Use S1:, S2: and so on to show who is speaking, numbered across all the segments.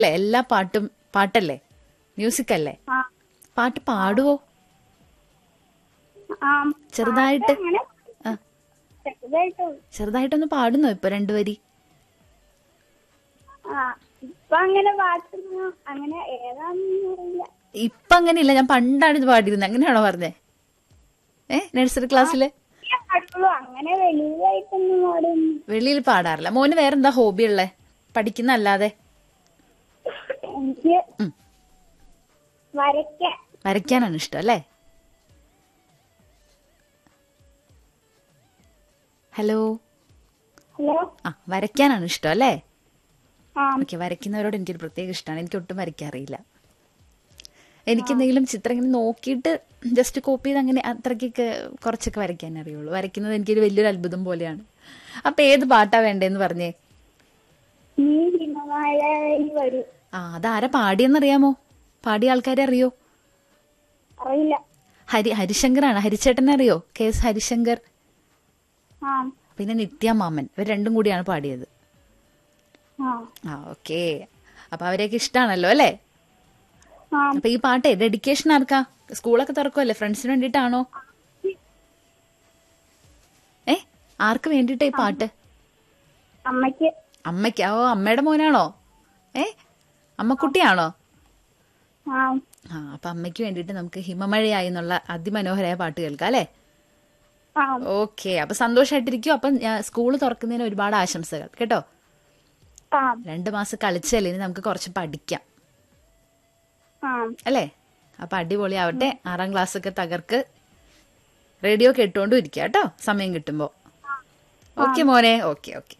S1: അല്ലേ എല്ലാ പാട്ടും പാട്ടല്ലേ മ്യൂസിക് അല്ലേ
S2: ആ
S1: പാട്ട് പാടുവോ
S2: ആ
S1: ചെറുതായിട്ട്
S2: അങ്ങനെ
S1: ആ
S2: ചെറുതായിട്ട്
S1: ചെറുതായിട്ടൊന്ന് പാടുന്നോ ഇപ്പൊ രണ്ടു വരി
S2: ആ ഇപ്പൊ അങ്ങനെ പാട്ടൊന്നും അങ്ങനെ ഏതാണെന്ന് അറിയില്ല
S1: ഇപ്പൊ അങ്ങനെയില്ല ഞാൻ പണ്ടാണ് ഇത് പാടിയിരുന്നത് അങ്ങനെയാണോ പറഞ്ഞേ ഏ നഴ്സറി ക്ലാസ്സില്
S2: ഞാൻ പാടുള്ളൂ അങ്ങനെ വലിയതായിട്ടൊന്നും പാടുന്നു
S1: വെളിയിൽ പാടാറില്ല മോന് വേറെന്താ ഹോബി ഉള്ളേ പഠിക്കുന്ന അല്ലാതെ
S2: എനിക്ക്
S1: ഉം.
S2: വരയ്ക്കാൻ
S1: വരയ്ക്കാനാണ് ഇഷ്ടം അല്ലേ ഹലോ
S2: ഹലോ
S1: ആ വരയ്ക്കാനാണ് ഇഷ്ടം അല്ലേ
S2: ആ
S1: ഓക്കെ വരയ്ക്കുന്നവരോട് എനിക്കൊരു പ്രത്യേക ഇഷ്ടമാണ് എനിക്ക് ഒട്ടും വരയ്ക്കാറിയില്ല എനിക്ക് എന്തെങ്കിലും ചിത്രം ഇങ്ങനെ നോക്കിയിട്ട് ജസ്റ്റ് കോപ്പി ചെയ്ത് അങ്ങനെ അത്രയ്ക്കൊക്കെ കുറച്ചൊക്കെ വരയ്ക്കാൻ അറിയുള്ളൂ വരയ്ക്കുന്നത് എനിക്കൊരു വലിയൊരു അത്ഭുതം പോലെയാണ് അപ്പൊ ഏത് പാട്ടാ വേണ്ടേന്ന് പറഞ്ഞേ
S2: നീ ഹിമമഴയിൽ വരൂ
S1: ആ അതാരാ പാടിയെന്നറിയാമോ പാടിയ ആൾക്കാരെ അറിയോ
S2: അറിയില്ല
S1: ഹരി ഹരിശങ്കറാണ് ഹരിച്ചേട്ടനെ അറിയോ കെ എസ് ഹരിശങ്കർ
S2: ആ
S1: പിന്നെ നിത്യ മാമൻ ഇവർ രണ്ടും കൂടിയാണ് പാടിയത്
S2: ആ
S1: ആ ഓക്കെ അപ്പൊ അവരെയൊക്കെ ഇഷ്ടമാണല്ലോ അല്ലേ
S2: ആ
S1: അപ്പൊ ഈ പാട്ടേ ഡെഡിക്കേഷൻ ആർക്കാ സ്കൂളൊക്കെ തുറക്കുമല്ലേ ഫ്രണ്ട്സിന് വേണ്ടിയിട്ടാണോ ഏ ആർക്ക് വേണ്ടിയിട്ടാ ഈ പാട്ട്
S2: അമ്മയ്ക്ക്
S1: അമ്മയ്ക്ക് ഓ അമ്മയുടെ മോനാണോ ഏ അമ്മക്കുട്ടിയാണോ
S2: ആ
S1: ആ അപ്പൊ അമ്മയ്ക്ക് വേണ്ടിയിട്ട് നമുക്ക് ഹിമമഴയായി എന്നുള്ള അതിമനോഹരമായ പാട്ട് കേൾക്കാം അല്ലേ
S2: ആ
S1: ഓക്കെ അപ്പൊ സന്തോഷമായിട്ടിരിക്കും അപ്പം സ്കൂൾ തുറക്കുന്നതിന് ഒരുപാട് ആശംസകൾ കേട്ടോ
S2: ആ
S1: രണ്ട് മാസം കളിച്ചല്ലേ ഇനി നമുക്ക് കുറച്ച് പഠിക്കാം
S2: ആ
S1: അല്ലേ അപ്പൊ അടിപൊളിയാവട്ടെ ആറാം ക്ലാസ് ഒക്കെ തകർക്ക് റേഡിയോ കേട്ടുകൊണ്ടും ഇരിക്കുക കേട്ടോ സമയം കിട്ടുമ്പോ ഓക്കെ മോനെ ഓക്കെ ഓക്കെ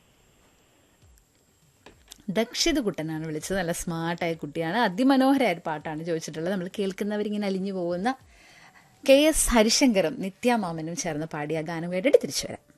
S1: ദക്ഷിത് കുട്ടനാണ് വിളിച്ചത് നല്ല സ്മാർട്ടായ കുട്ടിയാണ് അതിമനോഹരമായ ഒരു പാട്ടാണ് ചോദിച്ചിട്ടുള്ളത് നമ്മൾ കേൾക്കുന്നവരിങ്ങനെ അലിഞ്ഞു പോകുന്ന കെ എസ് ഹരിശങ്കറും നിത്യാമാമനും ചേർന്ന് പാടിയ ഗാനം കേട്ടിട്ട് തിരിച്ചു വരാം